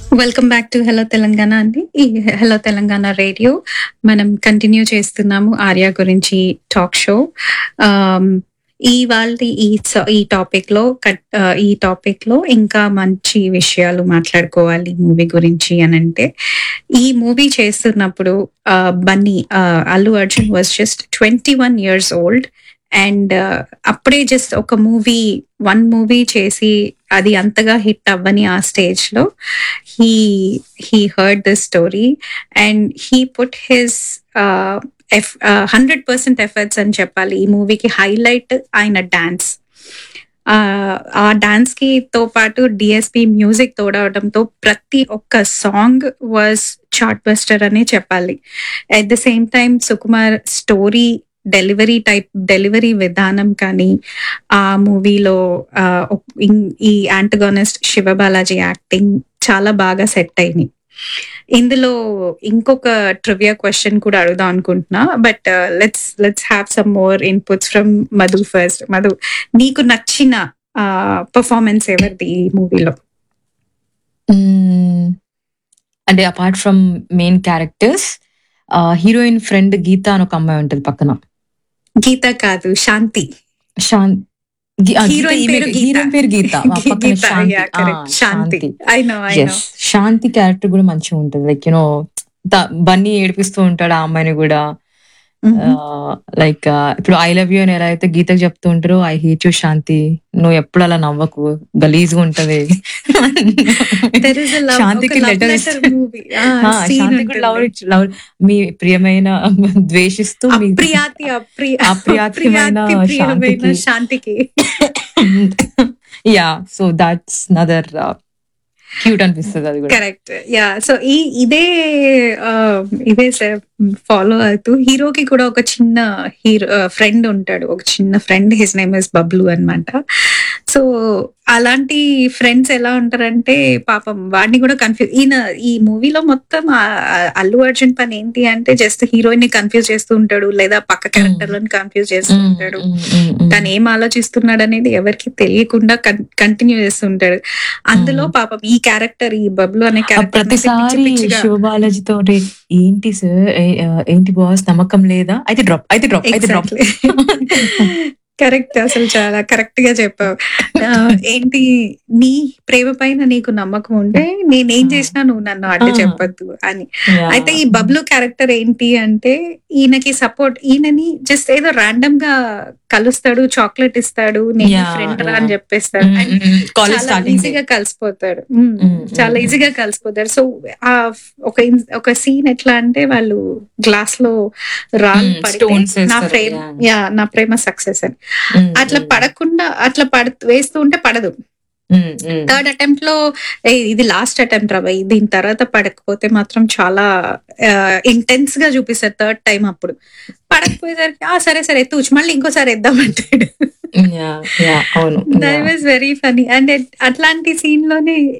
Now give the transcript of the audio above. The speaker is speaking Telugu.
Welcome back to hello Telangana అండి ఈ హలో తెలంగాణ రేడియో మనం కంటిన్యూ చేస్తున్నాము ఆర్య గురించి టాక్ షో ఈ వాళ్ళ ఈ స- ఈ టాపిక్ లో కట్- ఆ, ఈ టాపిక్ లో ఇంకా మంచి విషయాలు మాట్లాడుకోవాలి మూవీ గురించి అని అంటే ఈ మూవీ చేస్తున్నప్పుడు ఆ, బన్నీ ఆ, Allu Arjun was just twenty one years old and అప్పుడే జస్ట్ ఒక మూవీ వన్ మూవీ చేసి అది అంతగా హిట్ అవ్వని ఆ స్టేజ్ లో he he heard this story and he put his uh, F hundred percent efforts అని చెప్పాలి ఈ మూవీకి హైలైట్ ఆయన డాన్స్ ఆ డాన్స్ కి తో పాటు డిఎస్పి మ్యూజిక్ తోడవడంతో ప్రతి ఒక్క సాంగ్ వాజ్ చార్ట్ బస్టర్ అనే చెప్పాలి at the same time Sukumar story delivery type delivery విధానం కానీ ఆ మూవీలో ఈ యాంటగోనిస్ట్ శివబాలాజీ యాక్టింగ్ చాలా బాగా సెట్ అయినాయి ఇందులో ఇంకొక ట్రివియా క్వశ్చన్ కూడా అడుగుదాం అనుకుంటున్నా but let's let's have some more inputs from Madhu first Madhu నీకు నచ్చిన పర్ఫార్మెన్స్ ఎవరిది ఈ మూవీలో మ్మ్. అంటే apart from main characters heroine friend Geetha అని ఒక అమ్మాయి ఉంటది పక్కన గీత కాదు శాంతి శాంతి హీరోయిన్ పేరు గీత. హీరోయిన్ పేరు గీత ఆ, పక్కన గీత, శాంతి yeah, correct. ఆ, Shanti I know I know yes Shanti character కూడా మంచిగా ఉంటది లైక్ యునో బన్నీ ఏడిపిస్తూ ఉంటాడు ఆ అమ్మాయిని కూడా లైక్ ఇప్పుడు ఐ లవ్ యూ అని ఎలా అయితే గీతకు చెప్తూ ఉంటారో ఐ హేట్ యూ శాంతి నువ్వు ఎప్పుడు అలా నవ్వకు గలీజ్ గా ఉంటది There is a love- శాంతికి ఒక love letter letter ఇస్తూ- movie. Ah, ఆ, scene శాంతికి ఉంటుంది. లవ్ లవ్ మీ ప్రియమైన ద్వేషిస్తూ మీ అప్రియాతి అప్రియ అప్రియాతిమైన అప్రియాతి ప్రియమైన శాంతికి. శాంతికి yeah so that's another cute అనిపిస్తుంది అది కూడా కరెక్ట్ యా సో ఈ ఇదే ఆ, ఇదే ఫాలో అవుతూ హీరోకి కూడా ఒక చిన్న హీరో ఫ్రెండ్ ఉంటాడు ఒక చిన్న friend his name is Bablu అన్నమాట సో అలాంటి ఫ్రెండ్స్ ఎలా ఉంటారంటే పాపం వాడిని కూడా కన్ఫ్యూజ్ ఈయన ఈ మూవీలో మొత్తం ఆ- ఆ అల్లు అర్జున్ పని ఏంటి అంటే జస్ట్ హీరోయిన్ ని కన్ఫ్యూజ్ చేస్తూ ఉంటాడు లేదా పక్క క్యారెక్టర్లను కన్ఫ్యూజ్ చేస్తూ ఉంటాడు తను ఏం ఆలోచిస్తున్నాడు అనేది ఎవరికి తెలియకుండా కంటిన్యూ చేస్తుంటాడు అందులో పాపం ఈ క్యారెక్టర్ ఈ బబ్లు అనే క్యారెక్టర్ ప్రతిసారి శివబాలాజీ తోటి ఏంటి సార్ ఏంటి బాస్ నమ్మకం లేదా అయితే డ్రాప్ అయితే డ్రాప్ అయితే డ్రాప్ కరెక్ట్ అసలు చాలా కరెక్ట్ గా చెప్పావు ఆ, ఏంటి నీ ప్రేమ పైన నీకు నమ్మకం ఉంటే నేనేం చేసినా నువ్వు నన్ను అడ్డు ఆ. చెప్పొద్దు అని అయితే ఈ బబ్లు క్యారెక్టర్ ఏంటి అంటే ఈయనకి సపోర్ట్ ఈయనని జస్ట్ ఏదో ర్యాండమ్ గా కలుస్తాడు చాక్లెట్ ఇస్తాడు నేను Yeah, ఫ్రెండ్ రా yeah. అని చెప్పేస్తాడు And కాలేజ్ చాలా స్టార్టింగ్ ఈజీగా కలిసిపోతాడు మ్మ్. Mm, చాలా mm. ఈజీగా కలిసిపోతారు సో ఆ ఒక ఇన్- ఒక సీన్ ఎట్లా అంటే వాళ్ళు గ్లాస్ లో రాళ్ళు Mm, పడితే stones నా వేస్తారు, ప్రేమ yeah. యా నా ప్రేమ సక్సెస్ అని అట్లా పడకుండా అట్లా పడ వేస్తూ ఉంటే పడదు థర్డ్ అటెంప్ట్ లో "ఏ, ఇది లాస్ట్ అటెంప్ట్ రా భయ్, దీని తర్వాత పడకపోతే మాత్రం చాలా ఇంటెన్స్ గా చూపిస్తారు థర్డ్ టైం అప్పుడు పడకపోయేసరికి ఆ సరే సరే ఎత్తు మళ్ళీ ఇంకోసారి వేద్దామంటాడు అవును that was very funny and అట్లాంటి సీన్ లోనే